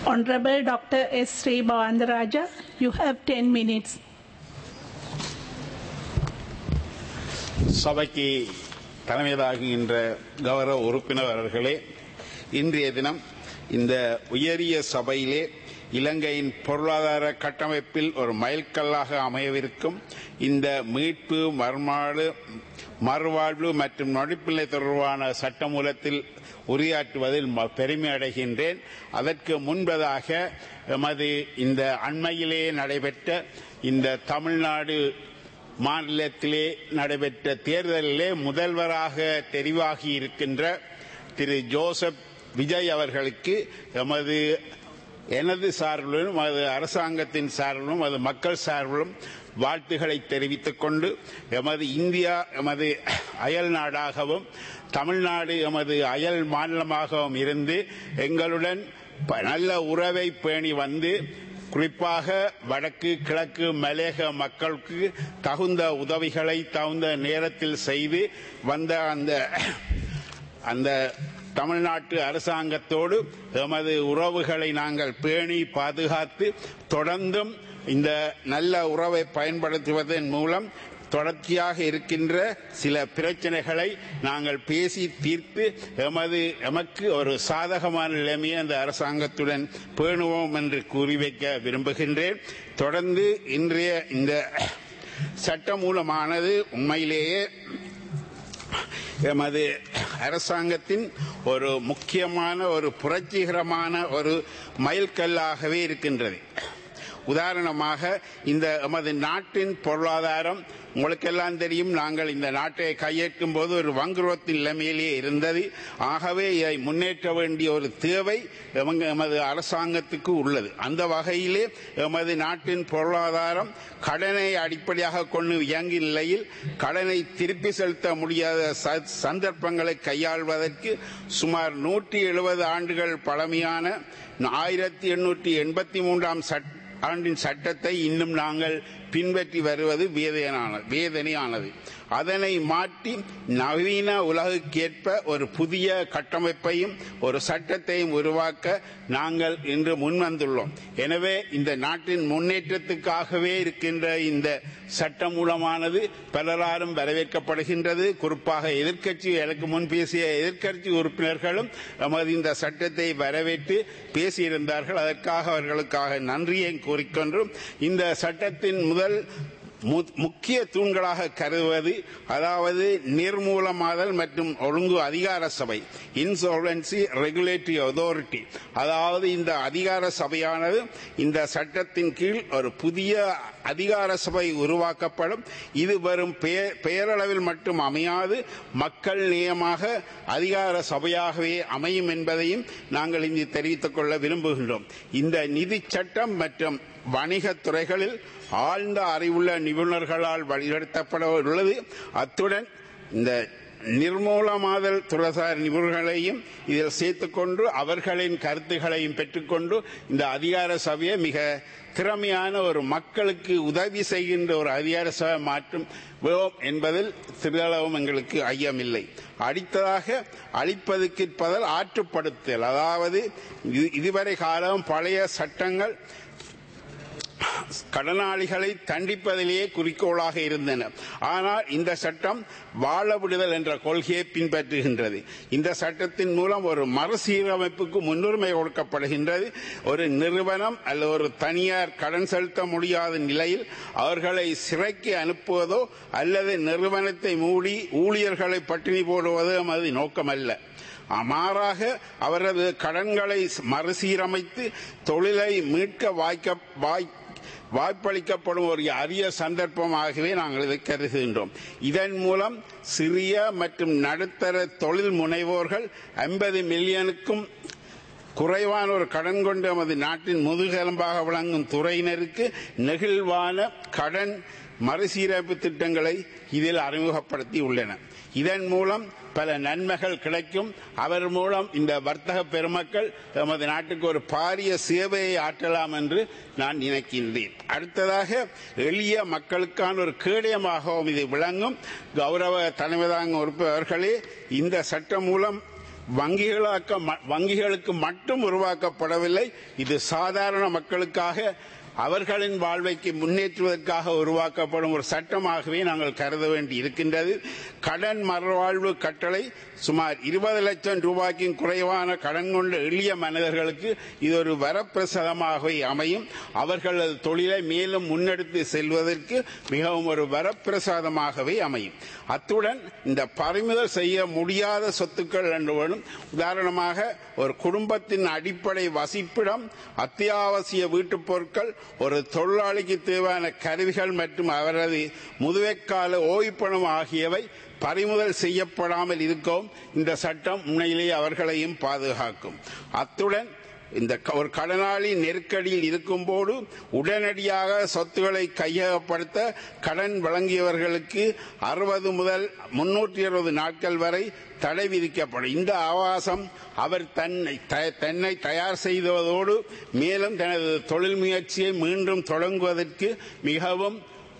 Honorable Dr. S. Sri Bhavandaraja, you have 10 minutes. சபைக்கு தலைமை தாங்குகின்ற கௌரவ உறுப்பினர் அவர்களே இன்றைய தினம் இந்த உயரிய சபையிலே இலங்கையின் பொருளாதார கட்டமைப்பில் ஒரு மைல்கல்லாக அமையவிருக்கும் இந்த மீட்பு மறுமாடு மறுவாழ்வு மற்றும் நொடிப்பிள்ளை தொடர்பான சட்டமூலத்தில் உரையாற்றுவதில் ம- பெருமை அடைகின்றேன் அதற்கு முன்பதாக எமது இந்த அண்மையிலே நடைபெற்ற இந்த தமிழ்நாடு மாநிலத்திலே நடைபெற்ற தேர்தலிலே முதல்வராக தெரிவாகி இருக்கின்ற திரு ஜோசப் விஜய் அவர்களுக்கு எமது எனது சார்பிலும் அது அரசாங்கத்தின் சார்பிலும் அது மக்கள் சார்பிலும் வாழ்த்துக்களை தெரிவித்துக் கொண்டு எமது இந்தியா எமது அயல் நாடாகவும் தமிழ்நாடு எமது அயல் மாநிலமாகவும் இருந்து எங்களுடன் ப- நல்ல உறவை பேணி வந்து குறிப்பாக வடக்கு கிழக்கு மலையக மக்களுக்கு தகுந்த உதவிகளை தகுந்த நேரத்தில் செய்து வந்த அந்த அந்த தமிழ்நாட்டு அரசாங்கத்தோடு எமது உறவுகளை நாங்கள் பேணி பாதுகாத்து தொடர்ந்தும் இந்த நல்ல உறவை பயன்படுத்துவதன் மூலம் தொடர்ச்சியாக இருக்கின்ற சில பிரச்சனைகளை நாங்கள் பேசி தீர்த்து எமது எமக்கு ஒரு சாதகமான நிலைமையை அந்த அரசாங்கத்துடன் பேணுவோம் என்று கூறி வைக்க விரும்புகின்றேன் தொடர்ந்து இன்றைய இந்த சட்டமூலமானது உண்மையிலேயே எமது அரசாங்கத்தின் ஒரு முக்கியமான ஒரு புரட்சிகரமான ஒரு மைல்கல்லாகவே இருக்கின்றது உதாரணமாக இந்த எமது நாட்டின் பொருளாதாரம் உங்களுக்கெல்லாம் தெரியும் நாங்கள் இந்த நாட்டை கையேற்கும் போது ஒரு வங்குரோத்தின் நிலைமையிலேயே இருந்தது ஆகவே இதை முன்னேற்ற வேண்டிய ஒரு தேவை எமங்க- எமது அரசாங்கத்துக்கு உள்ளது அந்த வகையிலே எமது நாட்டின் பொருளாதாரம் கடனை அடிப்படையாக கொண்டு இயங்கிய நிலையில் கடனை திருப்பி செலுத்த முடியாத ச- சந்தர்ப்பங்களை கையாள்வதற்கு சுமார் நூற்றி எழுபது ஆண்டுகள் பழமையான ஆயிரத்தி எண்ணூற்றி எண்பத்தி மூன்றாம் சட்ட ஆண்டின் சட்டத்தை இன்னும் நாங்கள் பின்பற்றி வருவது வேதனையான வேதனையானது அதனை மாற்றி நவீன உலகுக்கேற்ப ஒரு புதிய கட்டமைப்பையும் ஒரு சட்டத்தையும் உருவாக்க நாங்கள் இன்று முன்வந்துள்ளோம் எனவே இந்த நாட்டின் முன்னேற்றத்துக்காகவே இருக்கின்ற இந்த சட்டமூலமானது பலராலும் வரவேற்கப்படுகின்றது குறிப்பாக எதிர்க்கட்சி எனக்கு முன் பேசிய எதிர்க்கட்சி உறுப்பினர்களும் நமது இந்த சட்டத்தை வரவேற்று பேசியிருந்தார்கள் அதற்காக அவர்களுக்காக நன்றியை கூறிக்கொண்டும் இந்த சட்டத்தின் முதல் மு- முக்கிய தூண்களாக கருதுவது அதாவது நிர்மூலமாதல் மற்றும் ஒழுங்கு அதிகார சபை இன்சால்வன்சி ரெகுலேட்டரி அத்தாரிட்டி அதாவது இந்த அதிகார சபையானது இந்த சட்டத்தின் கீழ் ஒரு புதிய அதிகார சபை உருவாக்கப்படும் இது வெறும் பெயர்- பெயரளவில் மட்டும் அமையாது மக்கள் நியமாக அதிகார சபையாகவே அமையும் என்பதையும் நாங்கள் இங்கு தெரிவித்துக் கொள்ள விரும்புகின்றோம் இந்த நிதி சட்டம் மற்றும் வணிகத் துறைகளில் ஆழ்ந்த அறிவுள்ள நிபுணர்களால் வழிநடத்தப்பட உள்ளது அத்துடன் இந்த நிர்மூலமாதல் துறைசார் நிபுணர்களையும் இதில் சேர்த்துக்கொண்டு அவர்களின் கருத்துக்களையும் பெற்றுக்கொண்டு இந்த அதிகார சபையை மிக திறமையான ஒரு மக்களுக்கு உதவி செய்கின்ற ஒரு அதிகார சபை மாற்றும் வேவும் என்பதில் சிறிதளவும் எங்களுக்கு ஐயமில்லை அடுத்ததாக அழிப்பதற்கு பதில் ஆற்றுப்படுத்தல் அதாவது இது- இதுவரை காலம் பழைய சட்டங்கள் கடனாளிகளை தண்டிப்பதிலேயே குறிக்கோளாக இருந்தன ஆனால் இந்த சட்டம் வாழ விடுதல் என்ற கொள்கையை பின்பற்றுகின்றது இந்த சட்டத்தின் மூலம் ஒரு மறுசீரமைப்புக்கு முன்னுரிமை கொடுக்கப்படுகின்றது ஒரு நிறுவனம் அல்லது ஒரு தனியார் கடன் செலுத்த முடியாத நிலையில் அவர்களை சிறைக்கு அனுப்புவதோ அல்லது நிறுவனத்தை மூடி ஊழியர்களை பட்டினி போடுவதோ அது நோக்கமல்ல மாறாக அவரது கடன்களை மறுசீரமைத்து தொழிலை மீட்க வாய்க்க வாய் வாய்ப்பளிக்கப்படும் ஒரு அரிய சந்தர்ப்பமாகவே நாங்கள் இதை கருதுகின்றோம் இதன் மூலம் சிறிய மற்றும் நடுத்தர தொழில் முனைவோர்கள் 50 மில்லியனுக்கும் குறைவான ஒரு கடன் கொண்டு நமது நாட்டின் முதுகெலும்பாக விளங்கும் துறையினருக்கு நெகிழ்வான கடன் மறுசீரமைப்பு திட்டங்களை இதில் அறிமுகப்படுத்தி உள்ளன இதன் மூலம் பல நன்மைகள் கிடைக்கும் அவர் மூலம் இந்த வர்த்தக பெருமக்கள் நமது நாட்டுக்கு ஒரு பாரிய சேவையை ஆற்றலாம் என்று நான் நினைக்கின்றேன் அடுத்ததாக எளிய மக்களுக்கான ஒரு கேடயமாகவும் இது விளங்கும் கௌரவ தலைமைதாங்க உறுப்பினர்களே இந்த சட்டம் மூலம் வங்கிகளாக்க ம- வங்கிகளுக்கு மட்டும் உருவாக்கப்படவில்லை இது சாதாரண மக்களுக்காக அவர்களின் வாழ்வைக்கு முன்னேற்றுவதற்காக உருவாக்கப்படும் ஒரு சட்டமாகவே நாங்கள் கருத வேண்டி இருக்கின்றது கடன் மறுவாழ்வு கட்டளை சுமார் இருபது லட்சம் ரூபாய்க்கும் குறைவான கடன் கொண்ட எளிய மனிதர்களுக்கு இது ஒரு வரப்பிரசாதமாகவே அமையும் அவர்களது தொழிலை மேலும் முன்னெடுத்து செல்வதற்கு மிகவும் ஒரு வரப்பிரசாதமாகவே அமையும் அத்துடன் இந்த பறிமுதல் செய்ய முடியாத சொத்துக்கள் என்பதும் உதாரணமாக ஒரு குடும்பத்தின் அடிப்படை வசிப்பிடம் அத்தியாவசிய வீட்டுப் பொருட்கள் ஒரு தொழிலாளிக்கு தேவையான கருவிகள் மற்றும் அவரது முதுமைக்கால ஓய்வுப்பணம் ஆகியவை பறிமுதல் செய்யப்படாமல் இருக்கவும் இந்த சட்டம் உண்மையிலேயே அவர்களையும் பாதுகாக்கும் அத்துடன் இந்த க- ஒரு கடனாளி நெருக்கடியில் இருக்கும்போது உடனடியாக சொத்துக்களை கையகப்படுத்த கடன் வழங்கியவர்களுக்கு அறுபது முதல் முன்னூற்றி அறுபது நாட்கள் வரை தடை விதிக்கப்படும் இந்த அவகாசம் அவர் தன்னை த- தன்னை தயார் செய்வதோடு மேலும் தனது தொழில் முயற்சியை மீண்டும் தொடங்குவதற்கு மிகவும்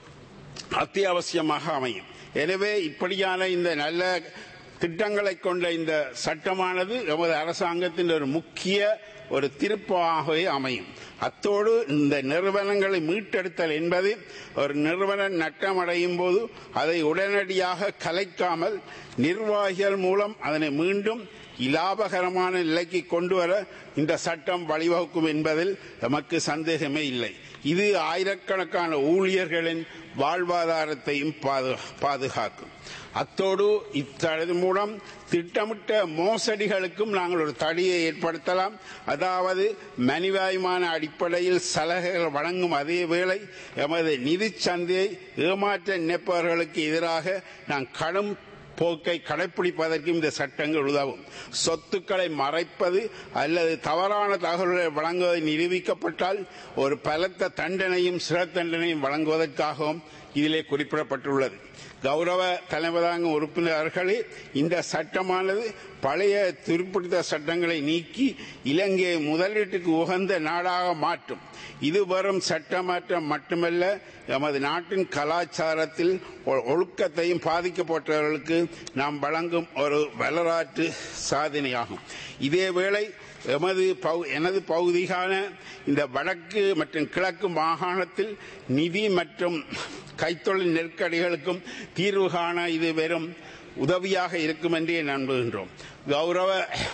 அத்தியாவசியமாக அமையும் எனவே இப்படியான இந்த நல்ல திட்டங்களை கொண்ட இந்த சட்டமானது எமது அரசாங்கத்தின் ஒரு முக்கிய ஒரு திருப்பமாகவே அமையும் அத்தோடு இந்த நிறுவனங்களை மீட்டெடுத்தல் என்பது ஒரு நிறுவனம் நட்டமடையும் போது அதை உடனடியாக கலைக்காமல் நிர்வாகிகள் மூலம் அதனை மீண்டும் இலாபகரமான நிலைக்கு கொண்டு வர இந்த சட்டம் வழிவகுக்கும் என்பதில் நமக்கு சந்தேகமே இல்லை இது ஆயிரக்கணக்கான ஊழியர்களின் வாழ்வாதாரத்தையும் பாது- பாதுகாக்கும் அத்தோடு இத்தடை மூலம் திட்டமிட்ட மோசடிகளுக்கும் நாங்கள் ஒரு தடையை ஏற்படுத்தலாம் அதாவது மனிதாயமான அடிப்படையில் சலுகைகள் வழங்கும் அதே வேளை எமது நிதிச் சந்தையை ஏமாற்ற நினைப்பவர்களுக்கு எதிராக நாம் கடும் போக்கை கடைபிடிப்பதற்கும் இந்த சட்டங்கள் உதவும் சொத்துக்களை மறைப்பது அல்லது தவறான தகவல்களை வழங்குவதை நிரூபிக்கப்பட்டால் ஒரு பலத்த தண்டனையும் சிறை தண்டனையும் வழங்குவதற்காகவும் இதிலே குறிப்பிடப்பட்டுள்ளது கௌரவ தலைமைதாங்க உறுப்பினர்களே இந்த சட்டமானது பழைய துருப்பிடித்த சட்டங்களை நீக்கி இலங்கையை முதலீட்டுக்கு உகந்த நாடாக மாற்றும் இது வெறும் சட்ட மாற்றம் மட்டுமல்ல எமது நாட்டின் கலாச்சாரத்தில் ஒ- ஒழுக்கத்தையும் பாதிக்கப்பட்டவர்களுக்கு நாம் வழங்கும் ஒரு வரலாற்று சாதனையாகும் இதேவேளை எமது பகு- எனது பகுதியான இந்த வடக்கு மற்றும் கிழக்கு மாகாணத்தில் நிதி மற்றும் கைத்தொழில் நெருக்கடிகளுக்கும் தீர்வு காண இது வெறும் உதவியாக இருக்கும் என்றே நம்புகின்றோம் கௌரவ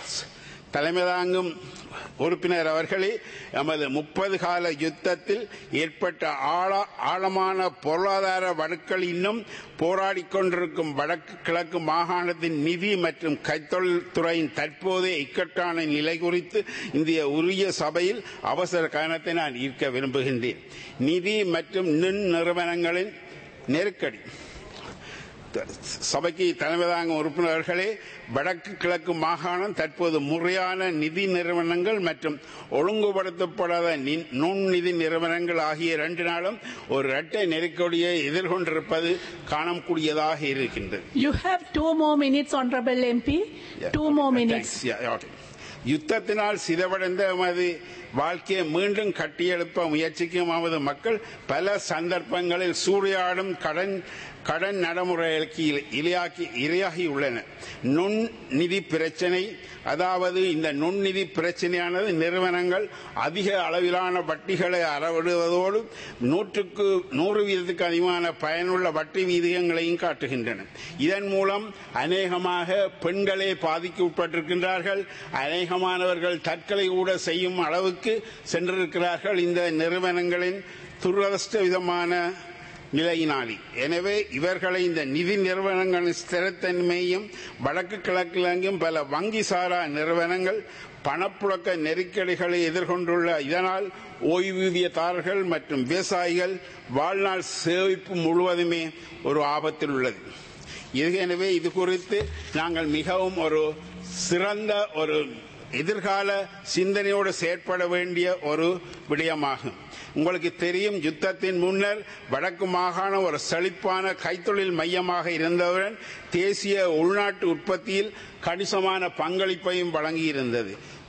தலைமை தாங்கும் உறுப்பினர் அவர்களே எமது முப்பது கால யுத்தத்தில் ஏற்பட்ட ஆழ ஆழமான பொருளாதார வடுக்கள் இன்னும் போராடிக் கொண்டிருக்கும் வடக்கு கிழக்கு மாகாணத்தின் நிதி மற்றும் கைத்தொழில் துறையின் தற்போதைய இக்கட்டான நிலை குறித்து இந்திய உரிய சபையில் அவசர கவனத்தை நான் ஈர்க்க விரும்புகின்றேன் நிதி மற்றும் நின் நிறுவனங்களின் நெருக்கடி சபைக்கு தலைமை தாங்கும் உறுப்பினர்களே வடக்கு கிழக்கு மாகாணம் தற்போது முறையான நிதி நிறுவனங்கள் மற்றும் ஒழுங்குபடுத்தப்படாத நி- நுண்நிதி நிறுவனங்கள் ஆகிய இரண்டு நாளும் ஒரு இரட்டை நெருக்கடியை எதிர்கொண்டிருப்பது காணக்கூடியதாக இருக்கின்றது You have two more minutes, Honorable MP. Two more minutes. Thanks. Yeah, okay. யுத்தத்தினால் சிதவடைந்த எமது வாழ்க்கையை மீண்டும் கட்டியெழுப்ப முயற்சிக்கும் எமது மக்கள் பல சந்தர்ப்பங்களில் சூறையாடும் கடன் கடன் நடைமுறைகளுக்கு இல- இரையாக்கி இரையாகி உள்ளன நுண் நிதி பிரச்சனை அதாவது இந்த நுண்நிதி பிரச்சனையானது நிறுவனங்கள் அதிக அளவிலான வட்டிகளை அறவிடுவதோடு நூற்றுக்கு நூறு வீதத்துக்கு அதிகமான பயனுள்ள வட்டி வீதங்களையும் காட்டுகின்றன இதன் மூலம் அநேகமாக பெண்களே பாதிக்கு உட்பட்டிருக்கின்றார்கள் அநேகமானவர்கள் தற்கொலை கூட செய்யும் அளவுக்கு சென்றிருக்கிறார்கள் இந்த நிறுவனங்களின் துரதிருஷ்ட விதமான நிலையினாலி எனவே இவர்களை இந்த நிதி நிறுவனங்களின் ஸ்திரத்தன்மையும் வடக்கு கிழக்கிலங்கும் பல வங்கி சாரா நிறுவனங்கள் பணப்புழக்க நெருக்கடிகளை எதிர்கொண்டுள்ள இதனால் ஓய்வூதியதாரர்கள் மற்றும் விவசாயிகள் வாழ்நாள் சேமிப்பு முழுவதுமே ஒரு ஆபத்தில் உள்ளது இது எனவே இது குறித்து நாங்கள் மிகவும் ஒரு சிறந்த ஒரு எதிர்கால சிந்தனையோடு செயற்பட வேண்டிய ஒரு விடயமாகும் உங்களுக்கு தெரியும் யுத்தத்தின் முன்னர் வடக்கு மாகாணம் ஒரு செழிப்பான கைத்தொழில் மையமாக இருந்தவுடன் தேசிய உள்நாட்டு உற்பத்தியில் கணிசமான பங்களிப்பையும் வழங்கியிருந்தது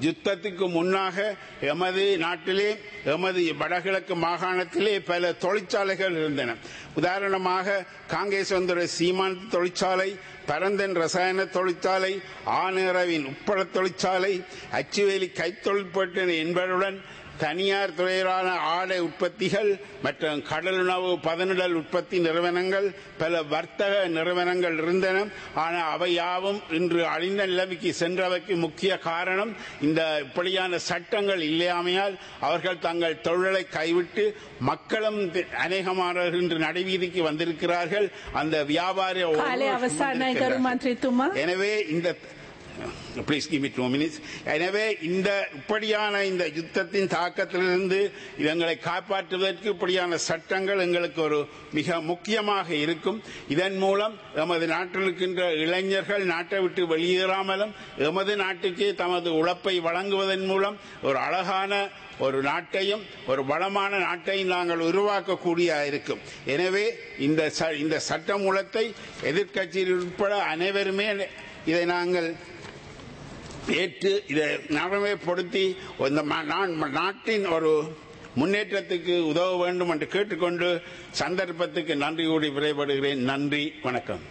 யுத்தத்துக்கு முன்னாக எமது நாட்டிலே எமது வடகிழக்கு மாகாணத்திலே பல தொழிற்சாலைகள் இருந்தன உதாரணமாக காங்கேசந்துறை சீமான் தொழிற்சாலை பரந்தன் ரசாயன தொழிற்சாலை ஆனரவின் உப்பள தொழிற்சாலை அச்சுவேலி கைத்தொழிற்பட்டு என்பதுடன் தனியார் துறையிலான ஆடை உற்பத்திகள் மற்றும் கடலுணவு பதனிடல் உற்பத்தி நிறுவனங்கள் பல வர்த்தக நிறுவனங்கள் இருந்தன ஆனால் அவை யாவும் இன்று அழிந்த நிலைமைக்கு சென்றவைக்கு முக்கிய காரணம் இந்த இப்படியான சட்டங்கள் இல்லையாமையால் அவர்கள் தங்கள் தொழிலை கைவிட்டு மக்களும் அநேகமானவர்கள் இன்று நடைவீதிக்கு வந்திருக்கிறார்கள் அந்த வியாபார කාලය අවසානයි ගරු මන්ත්‍රීතුමා. எனவே இந்த ப்ளீஸ் கிவ் டூ மினிட்ஸ் எனவே இந்த இப்படியான இந்த யுத்தத்தின் தாக்கத்திலிருந்து எங்களை காப்பாற்றுவதற்கு இப்படியான சட்டங்கள் எங்களுக்கு ஒரு மிக முக்கியமாக இருக்கும் இதன் மூலம் எமது நாட்டில் இருக்கின்ற இளைஞர்கள் நாட்டை விட்டு வெளியேறாமலும் எமது நாட்டுக்கே தமது உழைப்பை வழங்குவதன் மூலம் ஒரு அழகான ஒரு நாட்டையும் ஒரு வளமான நாட்டையும் நாங்கள் உருவாக்கக்கூடிய இருக்கும் எனவே இந்த ச- இந்த சட்ட மூலத்தை எதிர்க்கட்சியில் உட்பட அனைவருமே இதை நாங்கள் ஏற்று இதை நடைமுறைப்படுத்தி இந்த ம- நா- நாட்டின் ஒரு முன்னேற்றத்துக்கு உதவ வேண்டும் என்று கேட்டுக்கொண்டு சந்தர்ப்பத்துக்கு நன்றி கூடி விரைபடுகிறேன் நன்றி வணக்கம்